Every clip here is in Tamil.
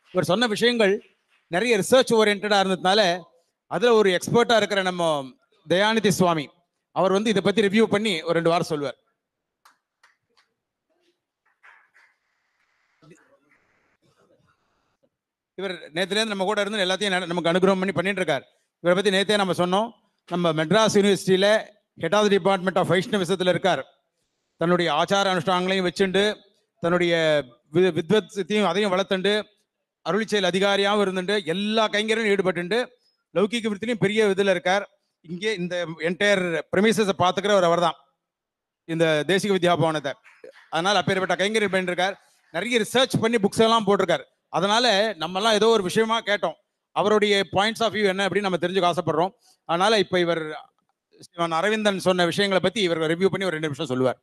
இவர் சொன்ன விஷயங்கள் நிறைய ரிசர்ச் ஓரியன்டா இருந்ததுனால அதுல ஒரு எக்ஸ்பர்ட்டா இருக்கிற நம்ம தயாநிதி சுவாமி அவர் வந்து இதை பத்தி ரிவ்யூ பண்ணி ஒரு ரெண்டு வாரம் சொல்லுவார் இவர் நேற்றுலேருந்து நம்ம கூட இருந்து எல்லாத்தையும் நட- நமக்கு அனுகிரகம் பண்ணி பண்ணிட்டு இருக்கார் இவரை பத்தி நேத்தே நம்ம சொன்னோம் நம்ம மெட்ராஸ் யூனிவர்சிட்டியில ஹெட் ஆஃப் டிபார்ட்மெண்ட் ஆஃப் வைஷ்ணவிசத்தில் இருக்கார் தன்னுடைய ஆச்சார அனுஷ்டானங்களையும் வச்சுண்டு தன்னுடைய வி- வித்வத்தையும் அதையும் வளர்த்துண்டு அருளிச்செயல் அதிகாரியாகவும் இருந்துட்டு எல்லா கைங்கரையும் ஈடுபட்டு லௌகிக விருத்திலையும் பெரிய இதில் இருக்கார் இங்கே இந்த என்டையர் பிரமிசஸை பார்த்துக்கிறவர் அவர் தான் இந்த தேசிக வித்யா பவனத்தை அதனால அப்பேற்பட்ட கைங்கரியம் பண்ணிருக்கார் நிறைய ரிசர்ச் பண்ணி புக்ஸ் எல்லாம் போட்டிருக்கார் அதனால நம்ம எல்லாம் ஏதோ ஒரு விஷயமா கேட்டோம் அவருடைய பாயிண்ட்ஸ் ஆஃப் வியூ என்ன அப்படின்னு நம்ம தெரிஞ்சுக்க ஆசைப்படுறோம் அதனால இப்ப இவர் ஸ்ரீமான் அரவிந்தன் சொன்ன விஷயங்களை பத்தி இவர் ரிவ்யூ பண்ணி ஒரு ரெண்டு நிமிஷம் சொல்லுவார்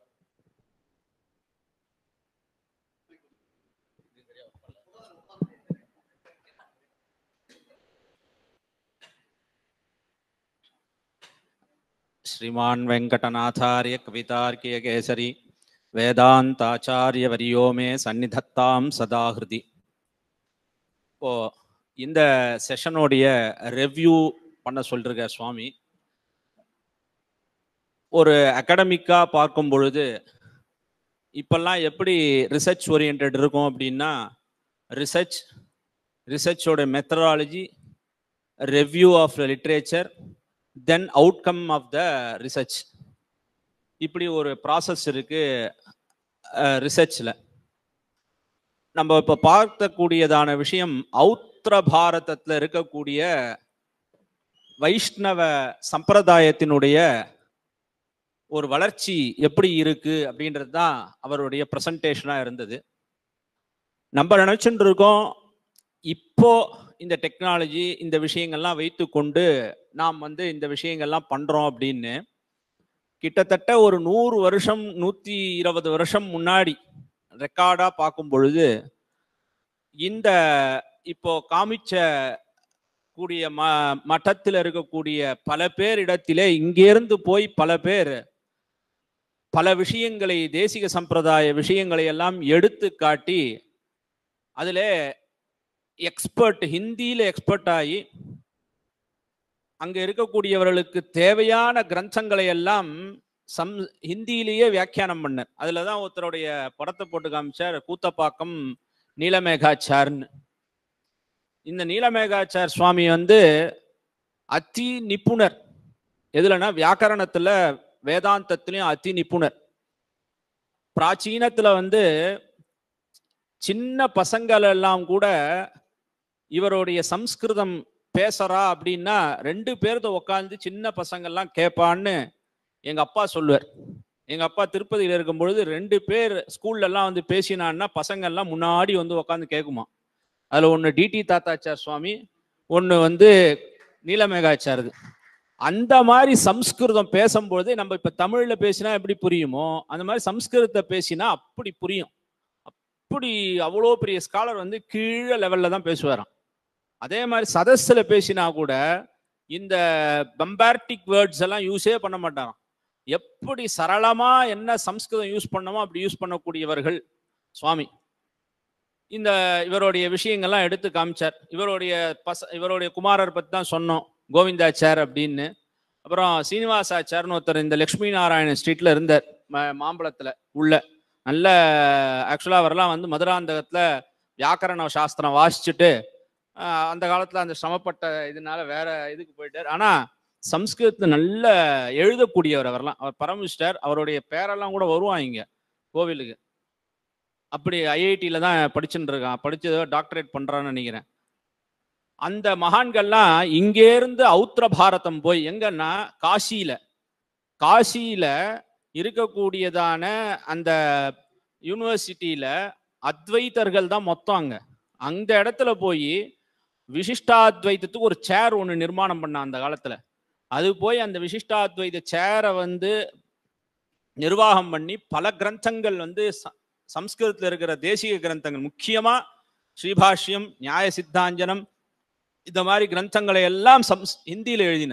श्रीमान् वेङ्कटनाथार्य कवितार्कियकेसरी வேதாந்தாச்சாரியவரியோ மே சந்நிதத்தாம் சதா ஹிருதி இப்போ இந்த செஷனுடைய ரெவ்யூ பண்ண சொல்லிருக்க சுவாமி ஒரு அகடமிக்கா பார்க்கும் பொழுது இப்பெல்லாம் எப்படி ரிசர்ச் ஓரியன்ட் இருக்கும் அப்படின்னா ரிசர்ச் ரிசர்ச்சோட methodology review of literature then outcome of the research இப்படி ஒரு ப்ராசஸ் இருக்கு ரிசர்ச்சில் நம்ம இப்போ பார்க்கக்கூடியதான விஷயம் அவுத்திர பாரதத்தில் இருக்கக்கூடிய வைஷ்ணவ சம்பிரதாயத்தினுடைய ஒரு வளர்ச்சி எப்படி இருக்கு அப்படின்றது தான் அவருடைய ப்ரெசன்டேஷனாக இருந்தது நம்ம நினச்சிட்டு இருக்கோம் இப்போ இந்த டெக்னாலஜி இந்த விஷயங்கள்லாம் வைத்துக்கொண்டு நாம் வந்து இந்த விஷயங்கள்லாம் பண்ணுறோம் அப்படின்னு கிட்டத்தட்ட ஒரு நூறு வருஷம் நூற்றி இருபது வருஷம் முன்னாடி ரெக்கார்டாக பார்க்கும் பொழுது இந்த இப்போ காமிச்ச கூடிய ம மட்டத்தில் இருக்கக்கூடிய பல பேர் இடத்திலே இங்கேருந்து போய் பல பேர் பல விஷயங்களை தேசிக சம்பிரதாய விஷயங்களை எல்லாம் எடுத்து காட்டி அதில் எக்ஸ்பர்ட் ஹிந்தியில் எக்ஸ்பர்ட் ஆகி அங்க இருக்கக்கூடியவர்களுக்கு தேவையான கிரந்தங்களை எல்லாம் சம் ஹிந்தியிலேயே வியாக்கியானம் பண்ணார் அதுல தான் ஒருத்தருடைய படத்தை போட்டு காமிச்சார் கூத்தப்பாக்கம் நீலமேகாச்சார்னு இந்த நீலமேகாச்சார் சுவாமி வந்து அதி நிபுணர் எதுலன்னா வியாக்கரணத்துல வேதாந்தத்திலையும் அதி நிபுணர் பிராச்சீனத்துல வந்து சின்ன பசங்கள் எல்லாம் கூட இவருடைய சம்ஸ்கிருதம் பேசுறா அப்படின்னா ரெண்டு பேர்த்த உட்காந்து சின்ன பசங்கள்லாம் கேட்பான்னு எங்க அப்பா சொல்லுவார் எங்க அப்பா திருப்பதியில் இருக்கும் பொழுது ரெண்டு பேர் ஸ்கூல்ல எல்லாம் வந்து பேசினான்னா பசங்கள்லாம் முன்னாடி வந்து உட்காந்து கேட்குமா அதுல ஒன்று டிடி தாத்தாச்சார் சுவாமி ஒன்று வந்து நீலமேகாச்சாரது அந்த மாதிரி சம்ஸ்கிருதம் பேசும்பொழுது நம்ம இப்ப தமிழ்ல பேசினா எப்படி புரியுமோ அந்த மாதிரி சம்ஸ்கிருதத்தை பேசினா அப்படி புரியும் அப்படி அவ்வளோ பெரிய ஸ்காலர் வந்து கீழே லெவல்ல தான் பேசுவாராம் அதே மாதிரி சதஸ்ல பேசினா கூட இந்த பம்பார்டிக் வேர்ட்ஸ் எல்லாம் யூஸே பண்ண மாட்டாராம் எப்படி சரளமா என்ன சம்ஸ்கிருதம் யூஸ் பண்ணமோ அப்படி யூஸ் பண்ணக்கூடியவர்கள் சுவாமி இந்த இவருடைய விஷயங்கள்லாம் எடுத்து காமிச்சார் இவருடைய பச இவருடைய குமாரர் பத்தி தான் சொன்னோம் கோவிந்தாச்சார் அப்படின்னு அப்புறம் சீனிவாசாச்சார்னு ஒருத்தர் இந்த லக்ஷ்மி நாராயணன் ஸ்ட்ரீட்ல இருந்தார் ம- மாம்பழத்துல உள்ள நல்ல ஆக்சுவலா அவரெல்லாம் வந்து மதுராந்தகத்துல வியாக்கரண சாஸ்திரம் வாசிச்சுட்டு ஆஹ் அந்த காலத்துல அந்த சிரமப்பட்ட இதனால வேற இதுக்கு போயிட்டார் ஆனா சம்ஸ்கிருதத்தை நல்ல எழுதக்கூடியவர் அவரெல்லாம் அவர் பரமிச்சிட்டார் அவருடைய பேரெல்லாம் கூட வருவான் இங்க கோவிலுக்கு அப்படி ஐஐடியில தான் படிச்சுட்டு இருக்கான் படிச்சதோ டாக்டரேட் பண்றான்னு நினைக்கிறேன் அந்த மகான்கள்லாம் இங்கேருந்து அவுத்திர பாரதம் போய் எங்கன்னா காசியில காசியில இருக்கக்கூடியதான அந்த யூனிவர்சிட்டியில அத்வைத்தர்கள் தான் மொத்தம் அங்க அந்த இடத்துல போய் விசிஷ்டாத்வைத்தத்துக்கு ஒரு சேர் ஒன்று நிர்மாணம் பண்ண அந்த காலத்துல அது போய் அந்த விசிஷ்டாத்வைத சேரை வந்து நிர்வாகம் பண்ணி பல கிரந்தங்கள் வந்து ச- சம்ஸ்கிருதத்துல இருக்கிற தேசிய கிரந்தங்கள் முக்கியமா ஸ்ரீபாஷ்யம் நியாய சித்தாஞ்சனம் இந்த மாதிரி கிரந்தங்களை எல்லாம் சம்ஸ் ஹிந்தியில எழுதின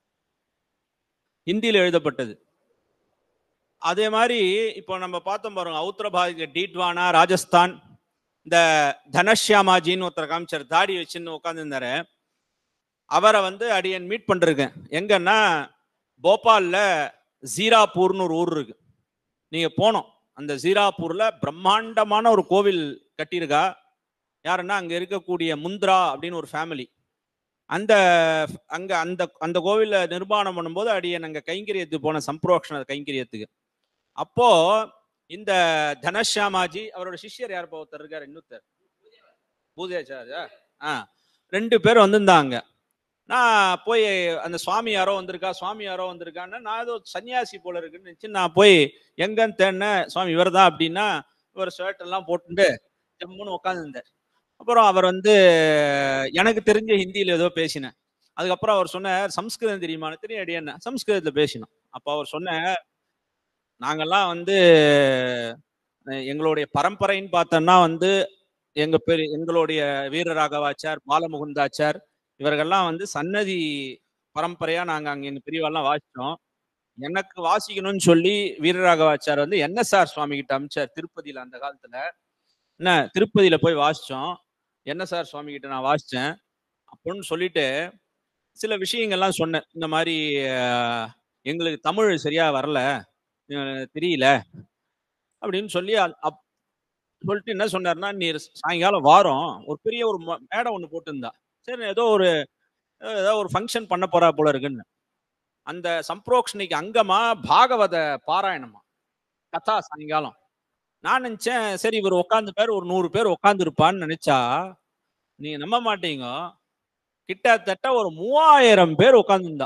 ஹிந்தியில எழுதப்பட்டது அதே மாதிரி இப்போ நம்ம பார்த்தோம் பாருங்க உத்தரபாரத டீட்வானா ராஜஸ்தான் இந்த தனஷ்யாமாஜின்னு ஒருத்தர் காமிச்சார் தாடி வச்சுன்னு உட்காந்துருந்தாரு அவரை வந்து அடியன் மீட் பண்ணிருக்கேன் எங்கன்னா போபால்ல ஜீராப்பூர்னு ஒரு ஊர் இருக்கு நீங்க போனோம் அந்த ஜீராப்பூர்ல பிரம்மாண்டமான ஒரு கோவில் கட்டியிருக்கா யாருன்னா அங்க இருக்கக்கூடிய முந்த்ரா அப்படின்னு ஒரு ஃபேமிலி அந்த அங்க அந்த அந்த கோவில நிர்மாணம் பண்ணும்போது அடியன் அங்க கைங்கரியத்துக்கு போன சம்பரோக்ஷண கைங்கரியத்துக்கு அப்போ இந்த தனஷாமாஜி அவரோட சிஷ்யர் யார் ஒருத்தர் இருக்காரு இன்னொருத்தர் பூதேச்சாரா ஆ ரெண்டு பேர் வந்திருந்தாங்க நான் போய் அந்த சுவாமி யாரோ வந்திருக்கா சுவாமி யாரோ வந்திருக்கான்னு நான் ஏதோ சன்னியாசி போல இருக்குன்னு நினைச்சு நான் போய் எங்கன்னு தேடினேன் சுவாமி இவர் தான் அப்படின்னா இவர் ஷர்ட் எல்லாம் போட்டுட்டு ஜம்முன்னு உட்காந்துருந்தார் அப்புறம் அவர் வந்து எனக்கு தெரிஞ்ச ஹிந்தியில ஏதோ பேசினேன் அதுக்கப்புறம் அவர் சொன்னார் சம்ஸ்கிருதம் தெரியுமான்னு தெரியும் அடி என்ன சம்ஸ்கிருதத்துல பேசினோம் அப்போ அவர் சொன்ன நாங்கெல்லாம் வந்து அஹ், எங்களுடைய பரம்பரைன்னு பார்த்தோம்னா வந்து எங்க பெரிய எங்களுடைய வீரராகவாச்சார் பாலமுகுந்தாச்சார் இவர்கள்லாம் வந்து சன்னதி பரம்பரையா நாங்க அங்க எங்க பெரியவாள்லாம் வாசிச்சோம் எனக்கு வாசிக்கணும்னு சொல்லி வீரராகவாச்சார் வந்து என்எஸ்ஆர் சுவாமி கிட்ட அமிச்சார் திருப்பதியில அந்த காலத்துல என்ன திருப்பதியில போய் வாசிச்சோம் என்எஸ்ஆர் சுவாமி கிட்ட நான் வாசிச்சேன் அப்படின்னு சொல்லிட்டு சில விஷயங்கள்லாம் சொன்னேன் இந்த மாதிரி அஹ், எங்களுக்கு தமிழ் சரியா வரல அஹ், தெரியல அப்படின்னு சொல்லி அ- அப்- சொல்லிட்டு என்ன சொன்னாருன்னா நீ சாயங்காலம் வாரம் ஒரு பெரிய ஒரு ம- மேடை ஒன்று போட்டிருந்தா சரி ஏதோ ஒரு அஹ், ஏதோ ஒரு ஃபங்க்ஷன் பண்ண போறா போல இருக்குன்னு அந்த சம்பிரோக்ஷணிக்கு அங்கமா பாகவத பாராயணமா கதா சாயங்காலம் நான் நினைச்சேன் சரி இவர் உட்காந்து பேர் ஒரு நூறு பேர் உட்காந்து இருப்பான்னு நினைச்சா நீங்க நம்ப மாட்டீங்க கிட்டத்தட்ட ஒரு மூவாயிரம் பேர் உட்காந்துருந்தா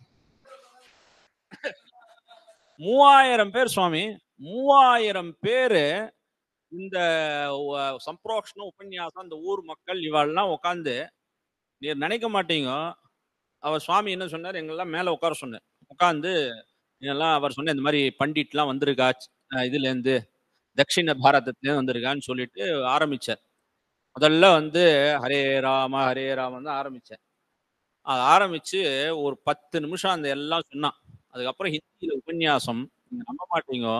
மூவாயிரம் பேர் சுவாமி மூவாயிரம் பேரு இந்த உ- சம்பிரோக்ஷணம் உபன்யாசம் இந்த ஊர் மக்கள் இவாள்லாம் உட்காந்து நீர் நினைக்க மாட்டீங்க அவர் சுவாமி என்ன சொன்னார் எங்கெல்லாம் மேல உட்கார சொன்னார் உட்காந்து இதெல்லாம் அவர் சொன்ன இந்த மாதிரி பண்டிட்லாம் வந்திருக்கா அஹ் இதுல இருந்து தட்சிண பாரதத்துலேருந்து வந்திருக்கான்னு சொல்லிட்டு ஆரம்பிச்சார் முதல்ல வந்து ஹரே ராம ஹரே ராமன் தான் ஆரம்பிச்சேன் அது ஆரம்பிச்சு ஒரு பத்து நிமிஷம் அந்த எல்லாம் சொன்னான் அதுக்கப்புறம் ஹிந்தியில உபன்யாசம் நீங்க நம்ப மாட்டீங்க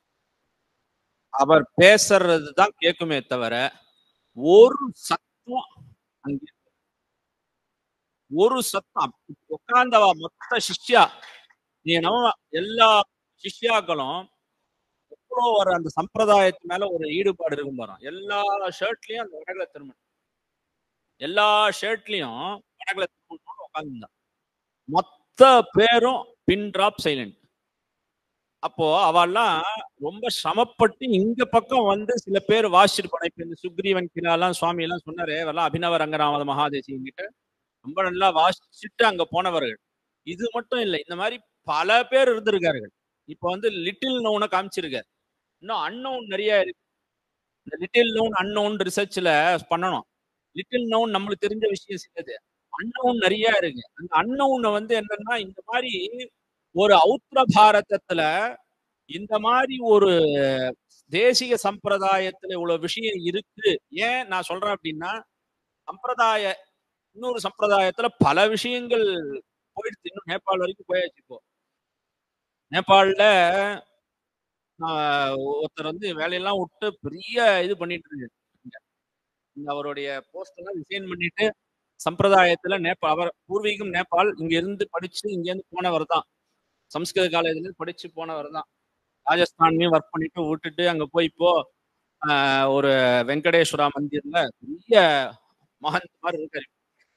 அவர் பேசுறது தான் கேட்குமே தவிர ஒரு சத்தம் அங்க இல்ல. ஒரு சத்தம் உட்கார்ந்தவ மொத்த சிஷ்யா நீ நம்ம எல்லா சிஷ்யாக்களும் எவ்வளோ ஒரு அந்த சம்பிரதாயத்து மேல ஒரு ஈடுபாடு இருக்கும் பாரு எல்லா ஷர்ட்லயும் அந்த வடகுல திருமணம் எல்லா ஷர்ட்லயும் வடகுல திருமணம் உட்காந்துருந்தான் மொத்த பேரும் பின் டிராப் சைலண்ட் அப்போ அவெல்லாம் ரொம்ப சிரமப்பட்டு இங்க பக்கம் வந்து சில பேர் வாசிச்சிருப்பாங்க இப்ப இந்த சுக்ரீவன் கிராலாம் சுவாமி எல்லாம் சொன்னாரு அவெல்லாம் அபிநவ ரங்கராமத மகாதேசியம் கிட்ட ரொம்ப நல்லா வாசிச்சுட்டு அங்க போனவர்கள் இது மட்டும் இல்லை இந்த மாதிரி பல பேர் இருந்திருக்கார்கள் இப்ப வந்து லிட்டில் நோனை காமிச்சிருக்காரு இன்னும் அன்னோன் நிறைய இருக்கு இந்த லிட்டில் நோன் அன்னோன் ரிசர்ச்ல பண்ணணும் லிட்டில் நோன் நம்மளுக்கு தெரிஞ்ச விஷயம் சிலது அன்னோன் நிறைய இருக்கு அந்த அன்னோனை வந்து என்னன்னா இந்த மாதிரி ஒரு அவுத்திர பாரதத்துல இந்த மாதிரி ஒரு தேசிய சம்பிரதாயத்துல இவ்வளவு விஷயம் இருக்கு ஏன் நான் சொல்றேன் அப்படின்னா சம்பிரதாய இன்னொரு சம்பிரதாயத்துல பல விஷயங்கள் போயிடுச்சு இன்னும் நேபாள் வரைக்கும் போயாச்சு இப்போ நேபாள்ல ஆஹ், ஒருத்தர் வந்து வேலையெல்லாம் விட்டு பெரிய இது பண்ணிட்டு இருக்கு இந்த அவருடைய போஸ்ட் எல்லாம் டிசைன் பண்ணிட்டு சம்பிரதாயத்துல நேபாள் அவர் பூர்வீகம் நேபாள் இங்க இருந்து படிச்சு இங்க இருந்து போனவர் தான் சம்ஸ்கிருத காலேஜ்ல இருந்து படிச்சு போனவர் தான் ராஜஸ்தான்லயும் ஒர்க் பண்ணிட்டு விட்டுட்டு அங்க போய் இப்போ ஆஹ், ஒரு வெங்கடேஸ்வரா மந்திர்ல பெரிய மகன் மாதிரி இருக்காரு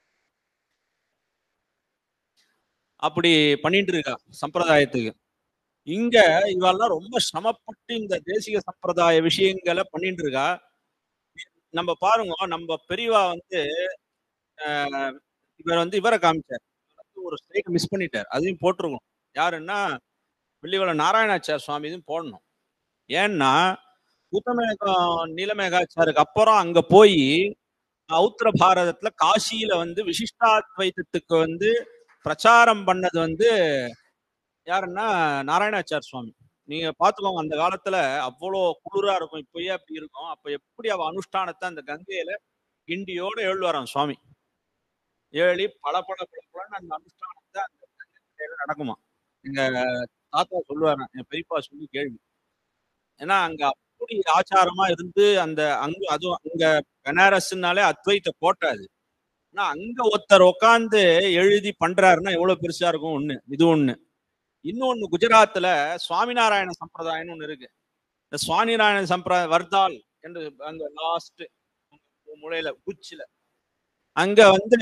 அப்படி பண்ணிட்டு இருக்கா சம்பிரதாயத்துக்கு இங்க இவெல்லாம் ரொம்ப சிரமப்பட்டு இந்த தேசிய சம்பிரதாய விஷயங்களை பண்ணிட்டு இருக்கா நம்ம பாருங்க நம்ம பெரியவா வந்து ஆஹ், இவர் வந்து இவரை காமிச்சார் இவர் வந்து ஒரு ஸ்ட்ரைக் மிஸ் பண்ணிட்டார் அதையும் போட்டிருக்கணும் யாருன்னா வெள்ளிவள நாராயணாச்சார் சுவாமி இதுவும் போடணும் ஏன்னா உத்தமேகம் நீலமேகாச்சாருக்கு அப்புறம் அங்க போய் உத்தர பாரதத்துல காசியில வந்து விசிஷ்டாத்வைதத்துக்கு வந்து பிரச்சாரம் பண்ணது வந்து யாருன்னா நாராயணாச்சார் சுவாமி நீங்க பாத்துக்கோங்க அந்த காலத்துல அவ்வளோ குளிரா இருக்கும் இப்பயே அப்படி இருக்கும் அப்ப எப்படி அவ அனுஷ்டானத்தை அந்த கங்கையில கிண்டியோட எழுவாராம் சுவாமி ஏழி பல பல பல பலன்னு அந்த அனுஷ்டானத்தை அந்த கங்கையில நடக்குமா எங்க தாத்தா சொல்லுவாராம் என் பெரியப்பா சொல்லி கேள்வி ஏன்னா அங்க அப்படி ஆச்சாரமா இருந்து அந்த அங்க அதுவும் அங்க பெனாரஸ்னாலே அத்வைத்த கோட்டை அது ஆனா அங்க ஒருத்தர் உட்கார்ந்து எழுதி பண்றாருன்னா எவ்வளவு பெருசா இருக்கும் ஒண்ணு இது ஒண்ணு இன்னொன்னு குஜராத்ல சுவாமிநாராயண சம்பிரதாயம்னு ஒண்ணு இருக்கு இந்த சுவாமிநாராயண சம்பிரதாயம் வர்தால் என்று அங்க லாஸ்ட் முளையில உச்சில அங்க வந்து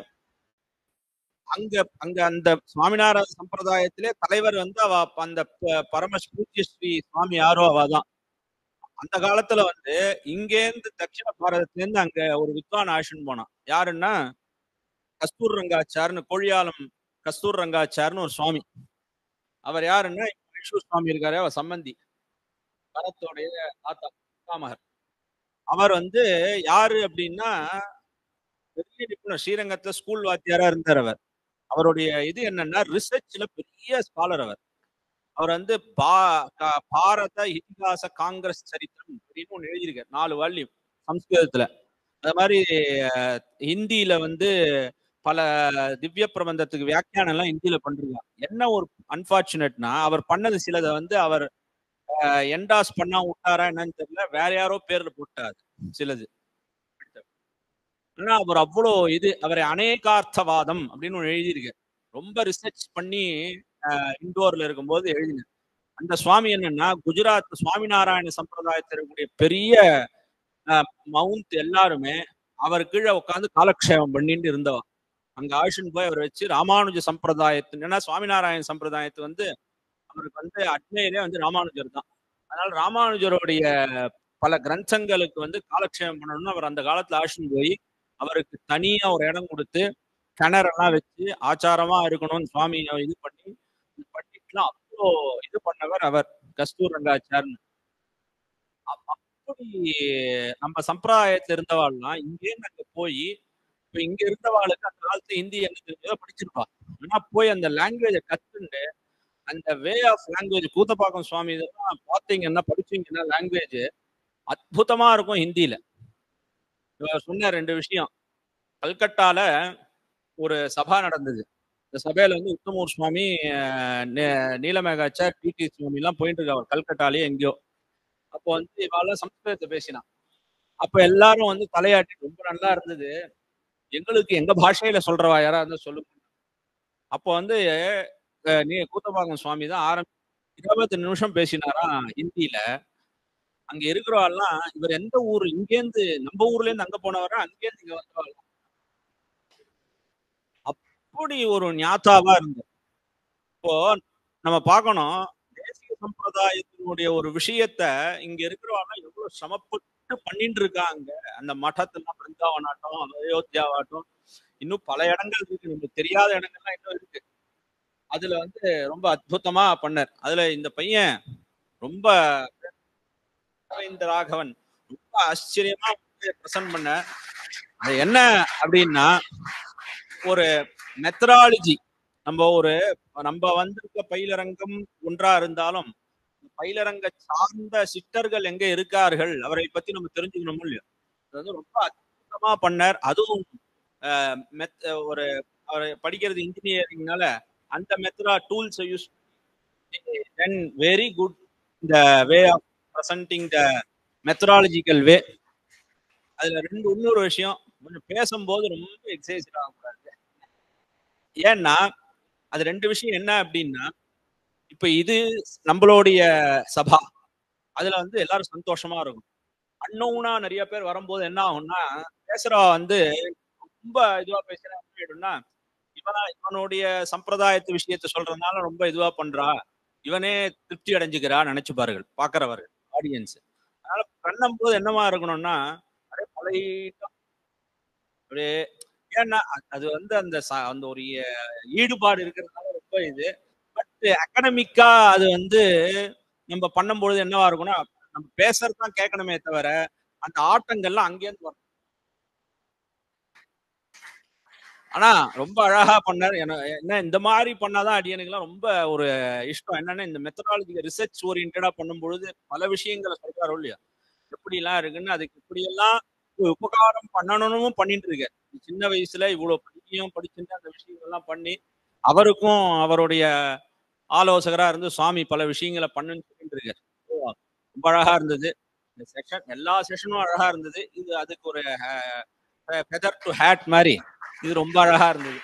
அங்க அங்க அந்த சுவாமிநாராயண சம்பிரதாயத்திலே தலைவர் வந்து அவ அந்த ப- பரம பூஜ்ய ஸ்ரீ சுவாமி யாரோ அவதான் அந்த காலத்துல வந்து இங்கேருந்து தட்சிண பாரதத்துல இருந்து அங்க ஒரு வித்வான் ஆஷன் போனான் யாருன்னா கஸ்தூர் ரங்காச்சார்னு கோழியாலம் கஸ்தூர் ரங்காச்சார்னு ஒரு சுவாமி அவர் யாருன்னா மைசூர் சுவாமி இருக்காரு அவர் சம்பந்தி பரத்தோடைய தாத்தா பிதாமகர் அவர் வந்து யாரு அப்படின்னா பெரிய நிபுணர் ஸ்ரீரங்கத்துல ஸ்கூல் வாத்தியாரா இருந்தார் அவர் அவருடைய இது என்னன்னா ரிசர்ச்ல பெரிய ஸ்காலர் அவர் அவர் வந்து பா க- பாரத இதிகாச காங்கிரஸ் சரித்திரம் அப்படின்னு ஒண்ணு எழுதியிருக்காரு நாலு வால்யூம் சம்ஸ்கிருதத்துல அது மாதிரி அஹ், ஹிந்தியில வந்து பல திவ்ய பிரபந்தத்துக்கு வியாக்கியானம் எல்லாம் ஹிந்தியில பண்றாங்க என்ன ஒரு அன்பார்ச்சுனேட்னா அவர் பண்ணது சிலதை வந்து அவர் என்டாஸ் பண்ணா விட்டாரா என்னன்னு தெரியல வேற யாரோ பேர்ல போட்டாரு சிலது ஆனா அவர் அவ்வளோ இது அவரை அநேகார்த்தவாதம் அப்படின்னு ஒண்ணு எழுதியிருக்காரு ரொம்ப ரிசர்ச் பண்ணி இண்டோர்ல இருக்கும்போது எழுதினார் அந்த சுவாமி என்னன்னா குஜராத் சுவாமிநாராயண சம்பிரதாயத்தில் இருக்கக்கூடிய பெரிய மவுண்ட் எல்லாருமே அவர் கீழே உட்காந்து காலக்ஷேபம் பண்ணிட்டு இருந்தவா அங்க ஆஷன் போய் அவர் வச்சு ராமானுஜ சம்பிரதாயத்து ஏன்னா சுவாமிநாராயண சம்பிரதாயத்து வந்து அவருக்கு வந்து அட்மையிலே வந்து ராமானுஜர் தான் அதனால ராமானுஜருடைய பல கிரந்தங்களுக்கு வந்து காலக்ஷேபம் பண்ணணும்னு அவர் அந்த காலத்துல ஆஷன் போய் அவருக்கு தனியா ஒரு இடம் கொடுத்து கிணறெல்லாம் வச்சு ஆச்சாரமா இருக்கணும்னு சுவாமி இது பண்ணி பண்ணிட்டுலாம் அவ்வளோ இது பண்ணவர் அவர் கஸ்தூர் ரங்காச்சார்னு அப்ப- அப்படி நம்ம சம்பிரதாயத்துல இருந்தவாள்லாம் இங்கே அங்க போய் இப்ப இங்க இருந்தவாளுக்கு அந்த காலத்துல ஹிந்தி என்ன தெரிஞ்சதோ படிச்சிருப்பா ஆனா போய் அந்த லாங்குவேஜை கத்துண்டு அந்த வே ஆஃப் லாங்குவேஜ் கூத்தப்பாக்கம் சுவாமி இதெல்லாம் பாத்தீங்கன்னா படிச்சீங்கன்னா லாங்குவேஜ் அற்புதமா இருக்கும் ஹிந்தியில இவர் சொன்ன ரெண்டு விஷயம் கல்கட்டால ஒரு சபா நடந்தது இந்த சபையில வந்து உத்தமூர் சுவாமி அஹ், நே- நீலமேகாச்சார் டிடி சுவாமி எல்லாம் போயிட்டு இருக்காங்க கல்கட்டாலேயே எங்கேயோ அப்போ வந்து இவாள சம்ஸ்கிருதத்தை பேசினான் அப்ப எல்லாரும் வந்து தலையாட்டி ரொம்ப நல்லா இருந்தது எங்களுக்கு எங்க பாஷையில சொல்றவா யாரா இருந்தா சொல்லுங்க அப்போ வந்து அஹ், நீ கூத்தபாகம் சுவாமி தான் ஆரம்பி இருபத்தி நிமிஷம் பேசினாராம் ஹிந்தியில அங்க இருக்கிறவாள்லாம் இவர் எந்த ஊர் இங்கேருந்து நம்ம ஊர்ல இருந்து அங்க போனவரா அங்கேருந்து இங்க வந்தவாள் அப்படி ஒரு ஞாத்தாவா இருந்தது இப்போ நம்ம பார்க்கணும் தேசிய சம்பிரதாயத்தினுடைய ஒரு விஷயத்த இங்க இருக்கிறவங்க எவ்வளவு சிரமப்பட்டு பண்ணிட்டு இருக்காங்க அந்த மഠத்தெல்லாம் பிருந்தாவனாட்டம் அயோத்தியாவாட்டம் இன்னும் பல இடங்கள் இருக்கு நமக்கு தெரியாத இடங்கள்லாம் இன்னும் இருக்கு அதுல வந்து ரொம்ப அற்புதமா பண்ணார் அதுல இந்த பையன் ரொம்ப அரவிந்த் ராகவன் ரொம்ப ஆச்சரியமா பிரசன்ட் பண்ண அது என்ன அப்படின்னா ஒரு மெத்தடாலஜி நம்ம ஒரு நம்ம வந்திருக்க பயிலரங்கம் ஒன்றா இருந்தாலும் பயிலரங்க சார்ந்த சித்தர்கள் எங்க இருக்கார்கள் அவரை பத்தி நம்ம தெரிஞ்சுக்கணும் இல்லையா அது வந்து ரொம்ப அற்புதமா பண்ணார் அதுவும் அஹ், மெத் ஒரு அவர் படிக்கிறது இன்ஜினியரிங்னால அந்த மெத்தடா tools use then very good இந்த வே ஆஃப் ப்ரெசன்டிங் த மெத்தடாலஜிக்கல் வே அதுல ரெண்டு இன்னொரு விஷயம் கொஞ்சம் பேசும்போது ரொம்ப எக்ஸசைஸ் ஆகக்கூடாது ஏன்னா அது ரெண்டு விஷயம் என்ன அப்படின்னா இப்ப இது நம்மளுடைய சபா அதுல வந்து எல்லாரும் சந்தோஷமா இருக்கும் அன்னவுனா நிறைய பேர் வரும்போது என்ன ஆகும்னா பேசுறவா வந்து ரொம்ப இதுவா பேசுறா இவனா இவனுடைய சம்பிரதாயத்து விஷயத்த சொல்றதுனால ரொம்ப இதுவா பண்றா இவனே திருப்தி அடைஞ்சுக்கிறா நினைச்சுப்பார்கள் பாக்குறவர்கள் ஆடியன்ஸ் அதனால பண்ணும் போது என்னமா இருக்கணும்னா அப்படியே பழைய அப்படியே ஏன்னா அ- அது வந்து அந்த ச- அந்த ஒரு ஈ- ஈடுபாடு இருக்கிறதுனால ரொம்ப இது பட் அகடமிக்கா அது வந்து நம்ம பண்ணும்பொழுது என்னவா இருக்கும்னா நம்ம பேசுறது தான் கேட்கணுமே தவிர அந்த ஆட்டங்கள்லாம் அங்கேருந்து வரும் ஆனா ரொம்ப அழகா பண்ணார் என்ன என்ன இந்த மாதிரி பண்ணாதான் அடியனுக்குலாம் ரொம்ப ஒரு இஷ்டம் என்னன்னா இந்த மெத்தடாலஜி ரிசர்ச் ஓரியன்டா பண்ணும்பொழுது பல விஷயங்களை சொல்றாரு இல்லையா எப்படி எல்லாம் இருக்குன்னு அதுக்கு இப்படி எல்லாம் ஒரு உபகாரம் பண்ணணும்னு பண்ணிட்டு இருக்காரு சின்ன வயசுல இவ்வளவு படிக்கையும் படிச்சுட்டு அந்த விஷயங்கள்லாம் பண்ணி அவருக்கும் அவருடைய ஆலோசகரா இருந்து சுவாமி பல விஷயங்களை பண்ணுன்னு சொல்லிட்டு இருக்காரு ரொம்ப அழகா இருந்தது இந்த செஷன் எல்லா செஷனும் அழகா இருந்தது இது அதுக்கு ஒரு ஃபெதர் டு ஹேட் மாதிரி இது ரொம்ப அழகா இருந்தது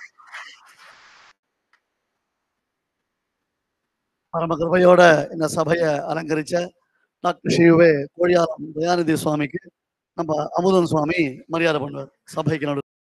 பரம கிருபையோட இந்த சபையை அலங்கரிச்ச டாக்டர் ஷியுவே கோழியாலம் தயாநிதி சுவாமிக்கு நம்ம அமுதன் சுவாமி மரியாதை பண்ணுவார் சபைக்கு நடு